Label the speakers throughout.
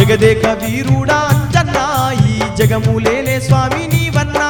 Speaker 1: జగదేక వీరుడా అంజన్నా ఈ జగములేలే స్వామి నీవన్నా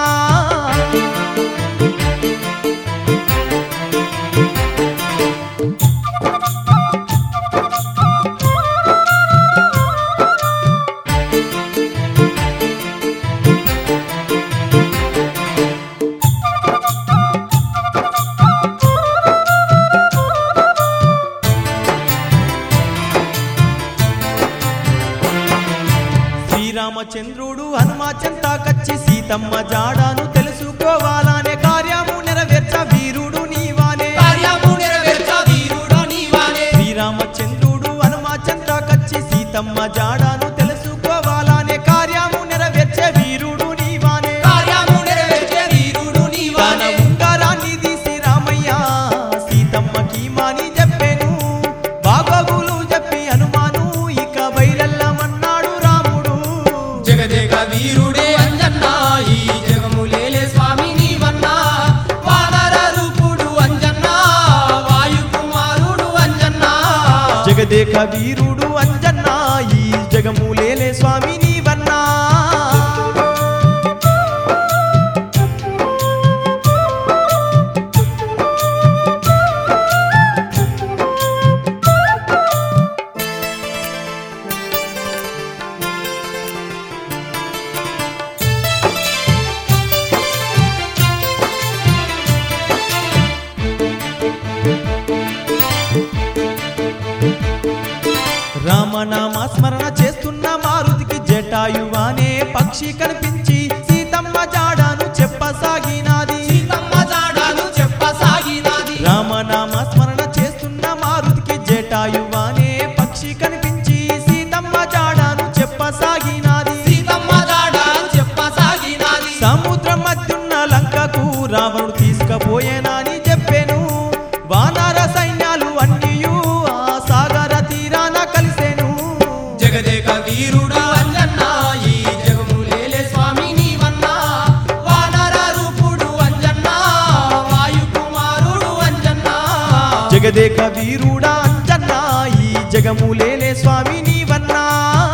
Speaker 1: శ్రీరామచంద్రుడు హనుమాచంతా కచ్చి సీతమ్మ జాడాను తెలుసుకోవాలనే కార్యము నెరవేర్చ వీరుడు నీవానే
Speaker 2: కార్యము నెరవేర్చ వీరుడు నీవానే
Speaker 1: శ్రీరామచంద్రుడు హనుమాచంతా కచ్చి సీతమ్మ జాడాను తెలుసుకోవాలనే కార్యము నెరవేర్చే వీరుడు నీవానే
Speaker 2: కార్యము నెరవేర్చే వీరుడు
Speaker 1: తన
Speaker 2: నీవానే
Speaker 1: ఉంగరాన్ని తీసి రామయ్య సీతమ్మకి మాని చెప్పాను బాగోగులు చెప్పి హనుమాను ఇక బయలెల్లమన్నాడు రాముడు
Speaker 2: జగదేక వీరుడే అంజన్నా ఈ జగములేలే స్వామి నీవన్నా వానర రూపుడు అంజన్నా వాయు కుమారుడు అంజన్నా
Speaker 1: జగదేక వీరుడు అంజన్నా ఈ జగములేలే స్వామి నీవన్నా రామనామ స్మరణ చేస్తున్న మారుతికి జటాయువానే పక్షి కనిపించి సీతమ్మ జాడాను చెప్పసాగినాది
Speaker 2: సీతమ్మ జాడాను చెప్పసాగినది
Speaker 1: రామనామ స్మరణ చేస్తున్న మారుతికి జటాయువానే పక్షి కనిపించి సీతమ్మ జాడాను చెప్పసాగినాది
Speaker 2: సీతమ్మ జాడాను చెప్పసాగినది
Speaker 1: సముద్రం మధ్యున్న లంకకు రావణుడు తీసుకుపోయేనని చెప్పాను వానర సైన్యాలు అన్నియు ఆ సాగర తీరాన కలిసెను
Speaker 2: జగదేక వీరుడు అంజన్నా ఈ జగములేలే స్వామి నీవన్నా వానర రూపుడు అంజన్నా వాయు కుమారుడు అంజన్నా
Speaker 1: జగదేక వీరుడా అంజన్నా ఈ జగములేలే స్వామి నీవన్నా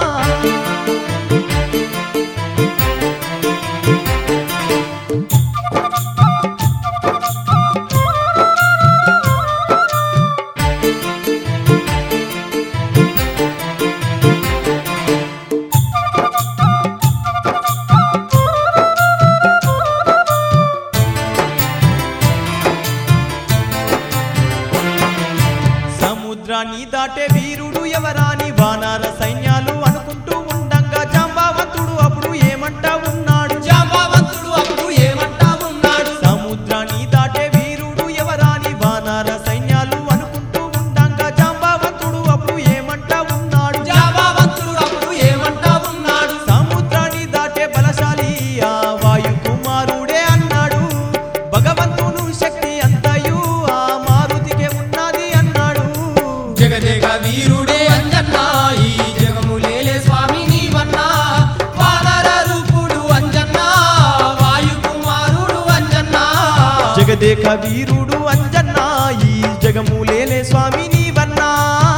Speaker 1: సముద్రాన్ని దాటే వీరుడు ఎవరాని వానర సైన్యాలు అనుకుంటూ ఉండంగా జాంబావంతుడు అప్పుడు ఏమంటా ఉన్నాడు
Speaker 2: జాంబవంతుడు అప్పుడు ఏమంటా ఉన్నాడు
Speaker 1: సముద్రాన్ని దాటే వీరుడు ఎవరాని వానర సైన్యాలు అనుకుంటూ ఉండంగా జాంబావంతుడు అప్పుడు ఏమంటా ఉన్నాడు
Speaker 2: జాంబవంతుడు అప్పుడు ఏమంటా ఉన్నాడు
Speaker 1: సముద్రాన్ని దాటే బలశాలి ఆ వాయు కుమారుడే అన్నాడు భగవంతును శక్తి అంతయు ఆ మారుతికే ఉన్నది అన్నాడు
Speaker 2: జగదేక వీరుడే అంజన్నా ఈ జగములేలే స్వామి నీవన్నా వానర రూపుడు అంజన్నా వాయు కుమారుడు అంజన్నా
Speaker 1: జగదేక వీరుడు అంజన్నా ఈ జగములేలే స్వామి నీవన్నా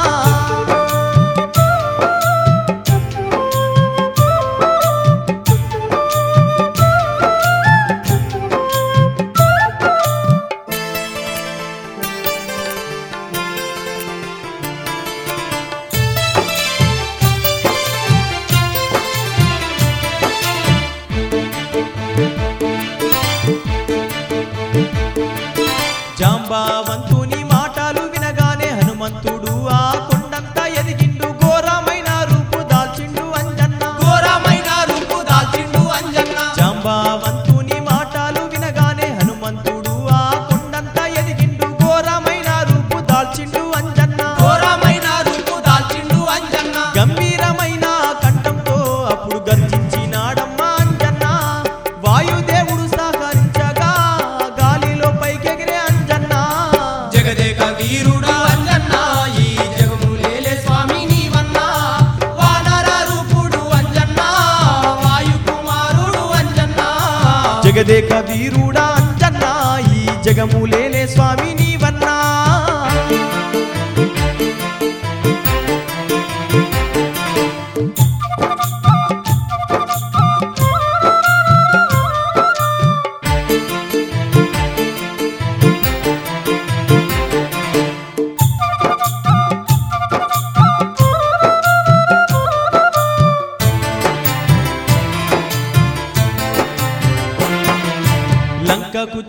Speaker 1: జాంబావంతుని మాటలు వినగానే హనుమంతుడు ఆ కొండంతా ఎదిగిండు ఘోరమైన రూపు దాల్చిండు అంజన్న
Speaker 2: ఘోరమైన రూపు దాల్చిండు అంజన్నా
Speaker 1: జాంబావంతుని మాటలు వినగానే హనుమంతుడు ఆ కొండంతా ఎదిగిండు ఘోరమైన రూపు దాల్చిండు అంజన్న
Speaker 2: ఘోరమైన రూపు దాల్చిండు అంజన్నా
Speaker 1: గంభీరమైన కంఠంతో అప్పుడు గర్జించినాడమ్మా అంజన్న వాయుదేవుడు సహకరించగా గాలిలో పైకెగిరే అంజన్న
Speaker 2: జగదేక వీరుడు అంజన్నా ఈ జగములేలే స్వామి నీవన్నా వానర రూపుడు అంజన్నా వాయు కుమారుడు అంజన్నా
Speaker 1: జగదేక వీరుడా అంజన్నా ఈ జగములేలే స్వామి నీవన్నా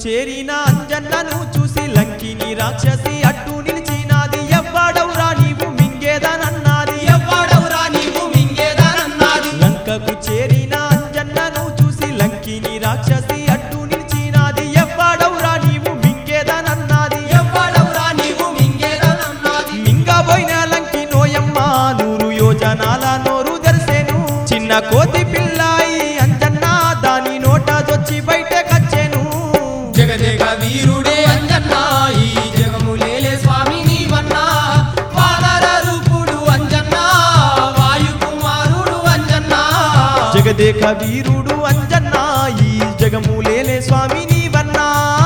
Speaker 1: చేరిన అంజన్నను చూసి లంకిని రాక్షసి అడ్డు నిలిచినాది ఎవ్వడవురా నీవు మింగేదనన్నది
Speaker 2: ఎవ్వడవురా నీవు మింగేదానన్నది
Speaker 1: లంకకు చేరిన అంజన్నను చూసి లంకిని రాక్షసి అడ్డు నిలిచినాది ఎవ్వడవురా నీవు మింగేదనన్నది
Speaker 2: ఎవ్వడవురా నీవు మింగేదానన్నది
Speaker 1: మింగబోయిన లంకి నోయమ్మ నూరు యోజనాల నోరు దర్శేను చిన్న కోతి పిల్లాయి అంజన్న దాని నోట దొచ్చి బయటకొచ్చెను
Speaker 2: జగదేక వీరుడే అంజన్న ఈ జగములేలే స్వామి నీవన్నా వానర రూపుడు అంజన్న వాయుకుమారుడు అంజన్న
Speaker 1: జగదేక వీరుడు అంజన్న ఈ జగములేలే స్వామి నీవన్నా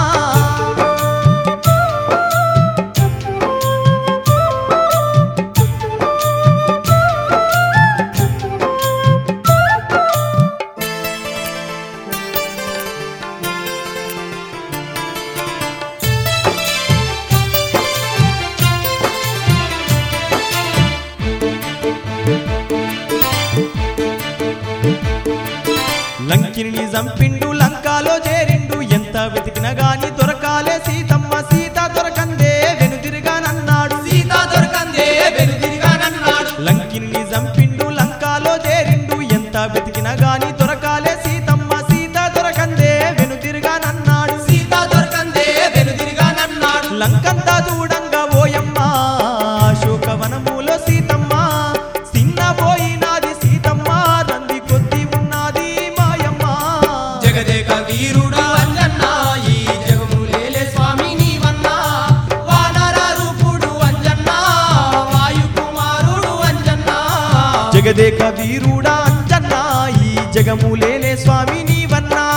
Speaker 1: లంకిని చంపిండు లంకాలో చేరిండు ఎంత వెతికినా గాని దొరకాలే సీతమ్మ సీత దొరకందే వెనుదిరిగానన్నాడు
Speaker 2: సీత దొరకందే వెనుదిరిగానన్నాడు
Speaker 1: లంకిని చంపిండు లంకాలో చేరిండు ఎంత వెతికినా గాని దొరకాలే సీతమ్మ సీత దొరకందే వెనుదిరిగానన్నాడు
Speaker 2: సీత దొరకందే వెనుదిరిగానన్నాడు
Speaker 1: లంకంతా దూడంగా ఓయమ్మ శోకవనములో సీతమ్మ సిన్నపోయినాది సీతమ్మ రంది కొద్ది ఉన్నది మాయమ్మ
Speaker 2: జగదేక వీరుడు అంజన్న ఈ జగములేలే స్వామి నీవన్నా వానర రూపుడు అంజన్న వాయుకుమారుడు అంజన్న
Speaker 1: జగదేక వీరుడా అంజన్న ఈ జగములేలే స్వామి నీవన్నా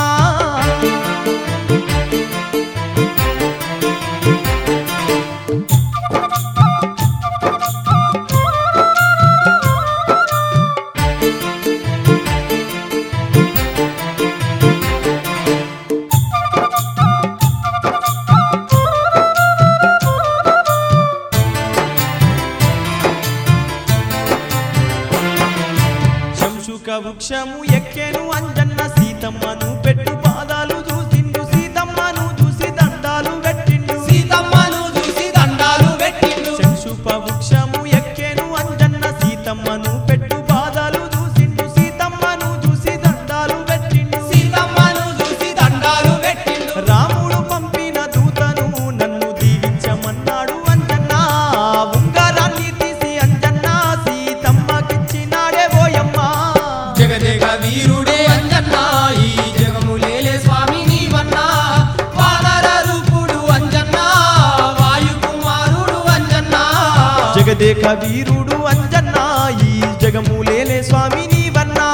Speaker 1: శంశుక వృక్షము ఎక్కెను అంజన్న సీతమ్మను పెట్టు పాదాలు చూసిండు సీతమ్మను చూసి దండాలు పెట్టిండు
Speaker 2: సీతమ్మను చూసి దండాలు పెట్టిండు
Speaker 1: శంశుప వృక్షము ఎక్కెను అంజన్న సీతమ్మను పెట్టు పాదాలు చూసిండు సీతమ్మను చూసి దండాలు పెట్టిండు
Speaker 2: సీతమ్మను చూసి దండాలు పెట్టిండు
Speaker 1: రాముడు పంపిన దూతను నన్ను దీవించమన్నాడు అంజన్న ఉంగరాన్ని తీసి అంజన్న సీతమ్మకిచ్చినాడే ఓయమ్మ
Speaker 2: జగదేక వీరుడే అంజన్న ఈ జగములేలే స్వామి నీవన్నా వానర రూపుడు అంజన్న వాయుకుమారుడు అంజన్న
Speaker 1: జగదేక వీరుడు అంజన్న ఈ జగములేలే స్వామి నీవన్నా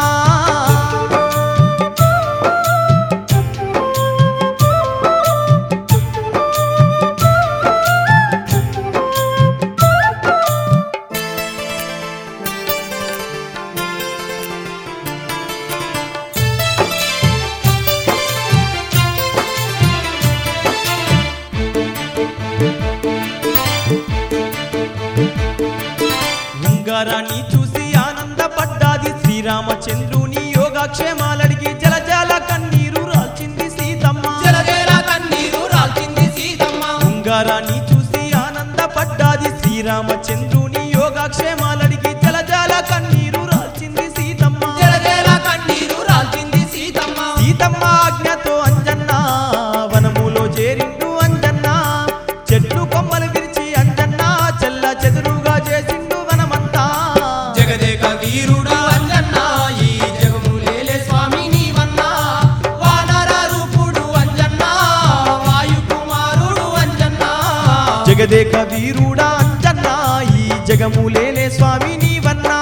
Speaker 1: ఉంగరాన్ని చూసి ఆనందపడ్డాది శ్రీరామచంద్రుని యోగక్షేమాలడిగి జలజల కన్నీరు రాల్చింది సీతమ్మ
Speaker 2: జలజల కన్నీరు రాల్చింది సీతమ్మ
Speaker 1: ఉంగరాన్ని చూసి ఆనందపడ్డాది శ్రీరామచంద్రుని యోగక్షేమాలడిగి జలజల కన్నీరు రాల్చింది సీతమ్మ
Speaker 2: జలజల కన్నీరు రాల్చింది సీతమ్మ
Speaker 1: సీతమ్మ ఆజ్ఞతో అంజన్న వనములో చేరిండు అంజన్న చెట్లు కొమ్మలు విరిచి అంజన్న చెల్ల చెదురుగా చేసిండు వనమంతా
Speaker 2: జగదేక వీరుడు అంజన్న ఈ జగములేలే స్వామి నీవన్నా వానర రూపుడు అంజన్న వాయుకుమారుడు అంజన్న
Speaker 1: జగదేక వీరుడా అంజన్న ఈ జగములేలే స్వామి నీవన్నా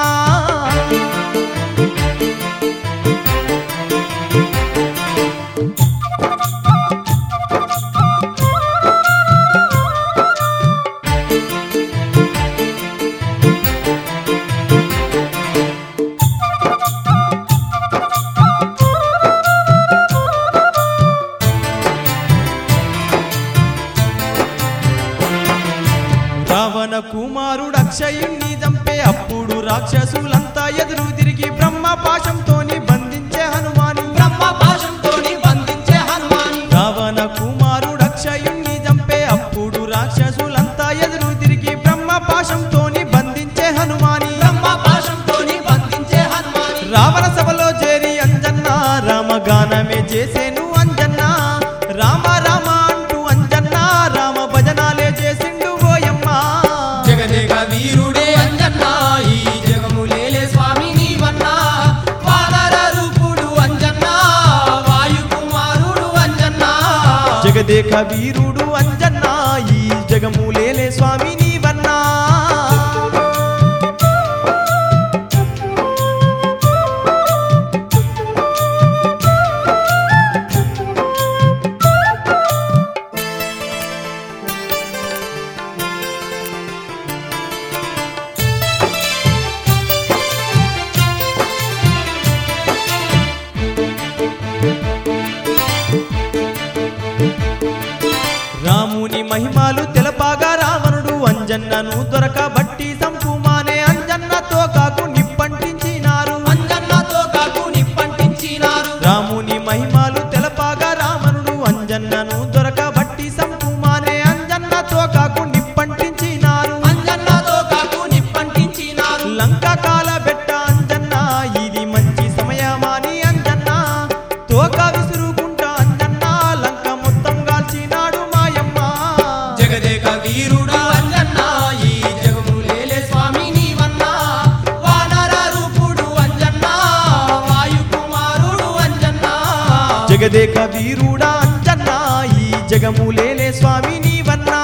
Speaker 1: రావణ కుమారుడు అక్షయుణ్ణి చంపే అప్పుడు రాక్షసులంతా ఎదురు తిరిగి బ్రహ్మ పాశంతోని బంధించే హనుమాని
Speaker 2: బ్రహ్మ పాశంతోని బంధించే హనుమాని
Speaker 1: రావణ కుమారుడు రావణ సభలో చేరి అంజన్న రామగానమే చేసేను అంజన్న రామ రామ అంటూ అంజన్న రామ భజనాలే చేసిండు ఓయమ్మ
Speaker 2: జగదేక వీరుడే అంజన్న ఈ జగములేలే స్వామి నీవన్నా వానర రూపుడు అంజన్న వాయు కుమారుడు అంజన్న
Speaker 1: జగదేక వీరుడు అంజన్న ఈ జగములేలే స్వామి నీవన్నా రాముని మహిమాలు తెలపాగా రావణుడు అంజన్నను దొరకబట్టి సంపుమానే అంజన్నతో కాకు నిప్పంటించినారు
Speaker 2: అంజన్నతో కాకు నిప్పంటించినారు
Speaker 1: రాముని మహిమాలు తెలపాగా రావణుడు అంజన్నను దొరకబట్టి సంపుమానే అంజన్నతో కాకు నిప్పంటించినారు
Speaker 2: అంజన్నతో కాకు నిప్పంటించినారు
Speaker 1: లంక కాల బెట్ట అంజన్న ఇది మంచి సమయమాని అంజన్న తోక విసురుకుంటా అంజన్న లంక మొత్తం గాల్చినాడు మాయమ్మ
Speaker 2: జగదేక వీరుడు అంజన్న ఈ జగములేలే స్వామి నీవన్నా వానర రూపుడు అంజన్న వాయు కుమారుడు అంజన్న
Speaker 1: జగదేక వీరుడా అంజన్న ఈ జగములేలే స్వామి నీవన్నా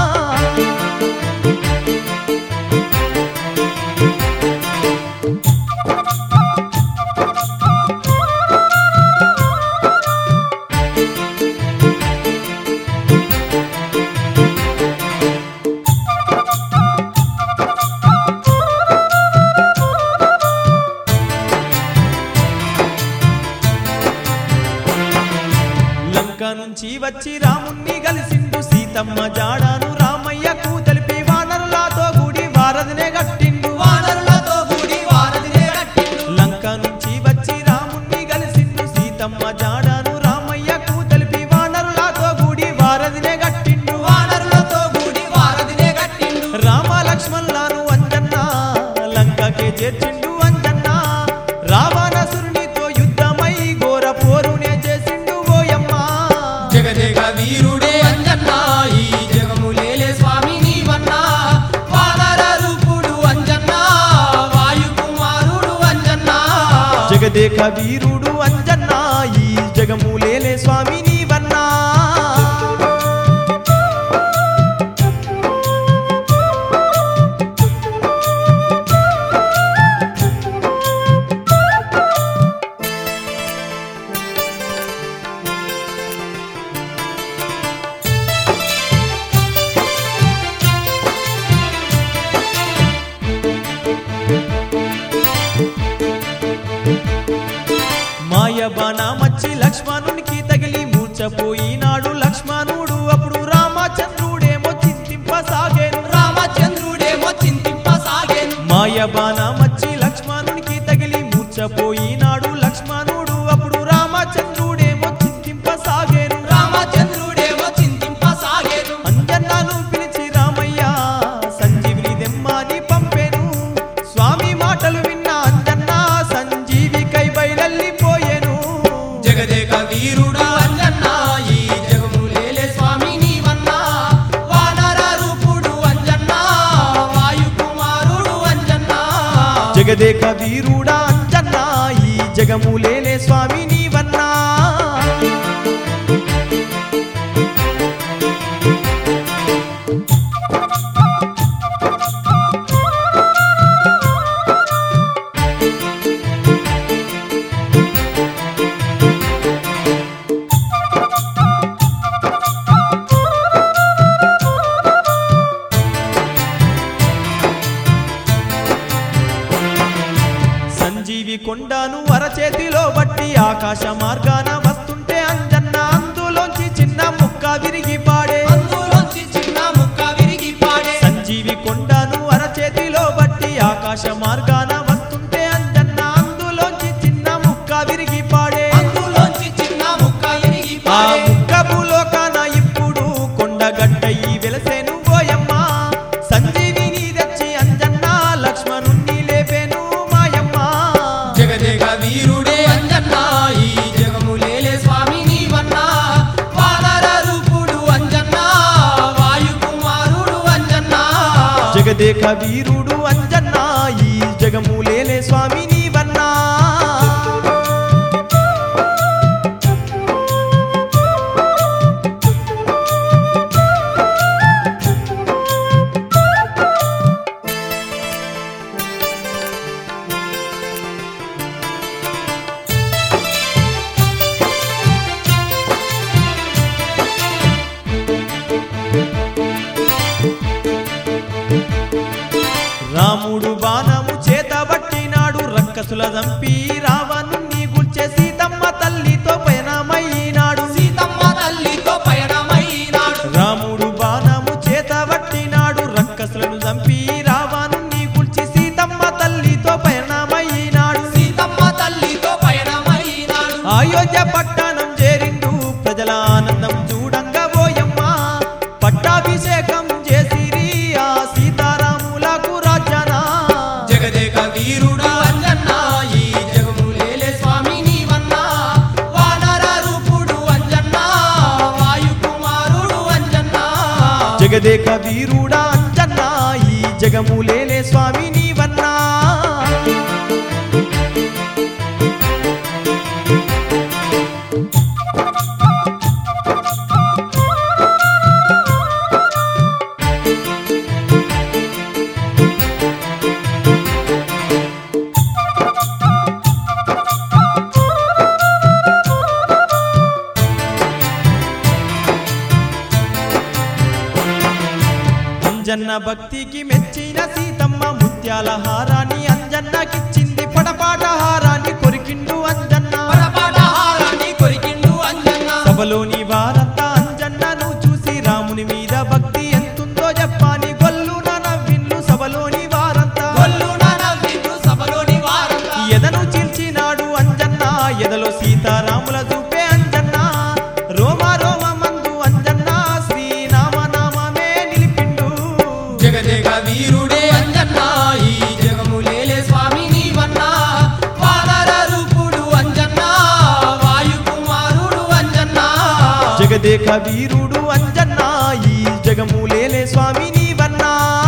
Speaker 1: లంక నుంచి వచ్చి రాముణ్ణి కలిసిండు సీతమ్మ జాడాను రామయ్యకు తెలిపి వానరులాతో కూడి వారధినే గట్టిండు
Speaker 2: వానరులతో కూడి వారధినే కట్టిండు
Speaker 1: లంక నుంచి వచ్చి రాముణ్ణి కలిసిండు సీతమ్మ జాడాను రామయ్యకు తెలిపి వానరులాతో కూడి వారధినే గట్టిండు
Speaker 2: వానరులతో కూడి వారధినే కట్టిండు
Speaker 1: రామ లక్ష్మణులను అంజన్న లంకకే చేర్చిండు అంజన్న రావణసురునితో యుద్ధమై ఘోర పోరునే చేసిండు ఓయమ్మ
Speaker 2: జగదేక వీరుడే అంజన్న ఈ జగములేలే స్వామి నీవన్నా వానర రూపుడు అంజన్న వాయు కుమారుడు అంజన్న
Speaker 1: జగదేక వీరుడు అంజన్న ఈ జగములేలే స్వామి నీవన్నా మాయబాణ మచ్చి లక్ష్మణునికి తగిలి మూర్చపోయినాడు లక్ష్మణుడు అప్పుడు రామచంద్రుడేమో చింతింపసాగేను
Speaker 2: రామచంద్రుడేమో చింతింపసాగేను
Speaker 1: మాయబాణ మచ్చి లక్ష్మణునికి తగిలి మూర్చపోయినాడు లక్ష్మణుడు అప్పుడు రామచంద్రుడేమో చింతింపసాగేను
Speaker 2: రామచంద్రుడేమో చింతింపసాగేను
Speaker 1: అంజన్నను పిలిచి రామయ్య సంజీవిని దెమ్మాని పంపెను స్వామి మాటలు విన్న అంజన్న సంజీవికై బయలెళ్ళిపోయెను
Speaker 2: జగదేక వీరుడు అంజన్న ఈ జగములేలే స్వామి నీవన్నా వానర రూపుడు అంజన్న వాయు కుమారుడు అంజన్న
Speaker 1: జగదేక వీరుడా అంజన్న ఈ జగములేలే స్వామి నీవన్నా సంజీవి కొండను అరచేతిలో బట్టి ఆకాశ మార్గాన వస్తుంటే అంజన్న అందులోంచి చిన్న ముక్క విరిగి పాడే
Speaker 2: అందులోంచి చిన్న ముక్క విరిగి పాడే
Speaker 1: సంజీవి కొండను అరచేతిలో బట్టి ఆకాశ మార్గాన వస్తుంటే అంజన్న అందులోంచి చిన్న ముక్క విరిగి పాడే
Speaker 2: అందులోంచి చిన్న ముక్క విరిగి
Speaker 1: ఆ
Speaker 2: పాడే
Speaker 1: ముక్క భూలోకాన ఇప్పుడు కొండగట్టయి వెలసేను పోయమ్మ సంజీవిని తెచ్చి అంజన్న లక్ష్మణుణ్ణి లేపేను మాయమ్మ
Speaker 2: జగదేక
Speaker 1: జగదేక వీరుడు అంజన్న ఈ జగములేలే స్వామి నీవన్నా రాముడు బాణము చేతబట్టినాడు రక్కసుల చంపి రావణుణ్ణి గుల్చే సీతమ్మ తల్లితో పయనమైనాడు
Speaker 2: సీతమ్మ తల్లితో పయనమైనాడు
Speaker 1: రాముడు బాణము చేతబట్టినాడు రక్కసులను చంపి రావణుణ్ణి గుల్చి సీతమ్మ తల్లితో పయనమైనాడు
Speaker 2: సీతమ్మ తల్లితో పయనమైనాడు
Speaker 1: అయోధ్య పట్టణం చేరిండు ప్రజల ఆనందం చూడంగా ఓయమ్మ పట్టాభిషేకం చేసిరి ఆ సీతారాములకు రాజనా
Speaker 2: జగదేక వీరుడు అంజన్న ఈ జగములేలే స్వామి నీవన్నా వానర రూపుడు అంజన్న వాయుకుమారుడు అంజన్న
Speaker 1: జగదేక వీరుడా అంజన్నా ఈ జగములేలే స్వామి నీవన్నా అంజన్న భక్తికి మెచ్చిన సీతమ్మ ముత్యాల హారాన్ని అంజన్నకిచ్చింది పడపాట హారాన్ని కొరికిండు అంజన్న
Speaker 2: పరపటహారాన్ని కొరికిండు అంజన్న
Speaker 1: సభలోని వారంతా అంజన్నను చూసి రాముని మీద భక్తి ఎంతుందో చెప్పాని గొల్లున నవ్విన్ను సభలోని వారంతా
Speaker 2: కొల్లున నవ్విండు సభలోని వారంతా
Speaker 1: ఎదను చీల్చినాడు అంజన్న ఎదలో సీతారాముల చూపే అంజన్న రోమ రోమ మందు అంజన్న శ్రీనామ నామమే నిలిపిండు
Speaker 2: జగదేక వీరుడే అంజన్న ఈ జగములేలే స్వామి నీవన్నా వానర రూపుడు అంజన్న వాయుకుమారుడు అంజన్న
Speaker 1: జగదేక వీరుడు అంజన్న ఈ జగములేలే స్వామి నీవన్నా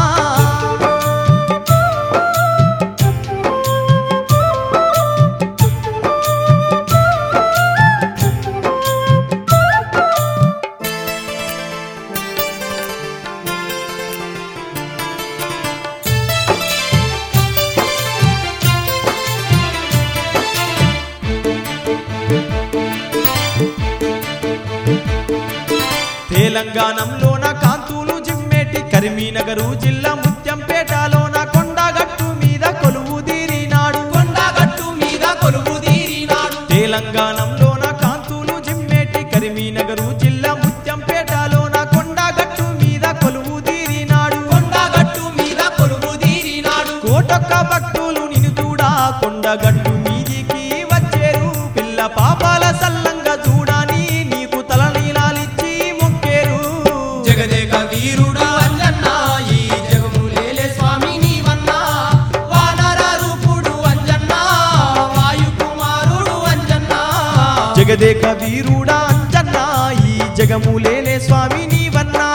Speaker 1: తెలంగాణంలోన కాంతులు జిమ్మేటి కరీంనగరు జిల్లా ముత్యంపేటలోన కొండగట్టు మీద కొలువు తీరినాడు
Speaker 2: కొండగట్టు మీద కొలువు తీరినాడు
Speaker 1: తెలంగాణంలోన కాంతులు జిమ్మేటి కరీంనగరు జిల్లా ముత్యంపేటలోన కొండగట్టు మీద కొలువు తీరినాడు
Speaker 2: కొండగట్టు మీద కొలువు తీరినాడు
Speaker 1: కోటొక్క భక్తులు నిన్ను చూడా కొండగట్టు మీదికి వచ్చేరు పిల్ల పాపాల సల్లంగా చూడని నీకు తలనీలాలిచ్చి మొక్కేరు
Speaker 2: జగదేక వీరుడు అంజన్న ఈ జగములేలే స్వామి నీవన్నా వానర రూపుడు అంజన్న వాయుకుమారుడు అంజన్న
Speaker 1: జగదేక వీరుడా అంజన్న ఈ జగములేలే స్వామి నీవన్నా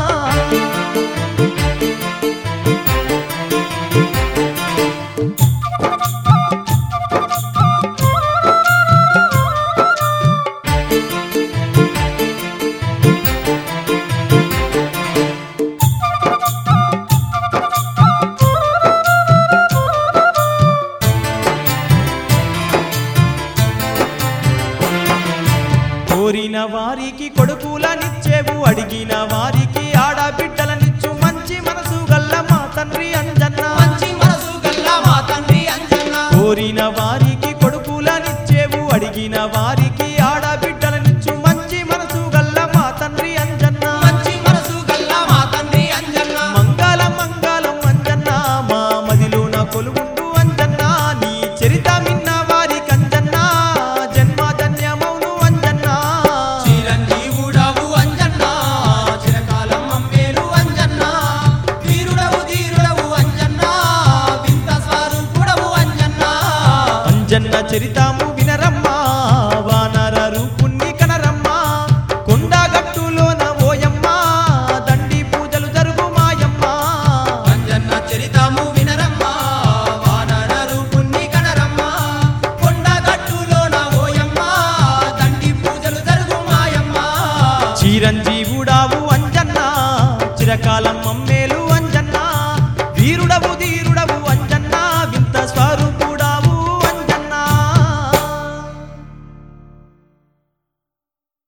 Speaker 1: కోరిన వారికి కొడుకులనిచ్చేవు అడిగిన వారికి ఆడబిడ్డలనిచ్చు మంచి మనసు గల్ల మా తండ్రి అంజన్న
Speaker 2: మంచి మనసు గల్ల మా తండ్రి అంజన్న
Speaker 1: కోరిన వారికి కొడుకులనిచ్చేవు అడిగిన వారికి ఆడబిడ్డలనిచ్చు మంచి మనసు గల్ల మా తండ్రి అంజన్న
Speaker 2: మంచి మనసు గల్ల మా తండ్రి అంజన్న
Speaker 1: మంగళం మంగళం అంజన్న మా మదిలోన కొలువుండు అంజన్న నీ చరిత మిన్న వారికి అంజన్న జన్మ ధన్యమౌను అంజన్న
Speaker 2: చిరంజీవుడవు అంజన్న చిరకాలం మమ్మేలు అంజన్న వీరుడవు ధీరుడవు అంజన్న వింత స్వరూపుడవు అంజన్న
Speaker 1: అంజన్న చరితాము వినరమ్మా వానర రూపుణ్ణి కనరమ్మా కొండగట్టులోన ఓయమ్మ దండి పూజలు జరుగు మాయమ్మ
Speaker 2: అంజన్న
Speaker 1: చిరంజీవుడావు అంజన్న చిరకాలం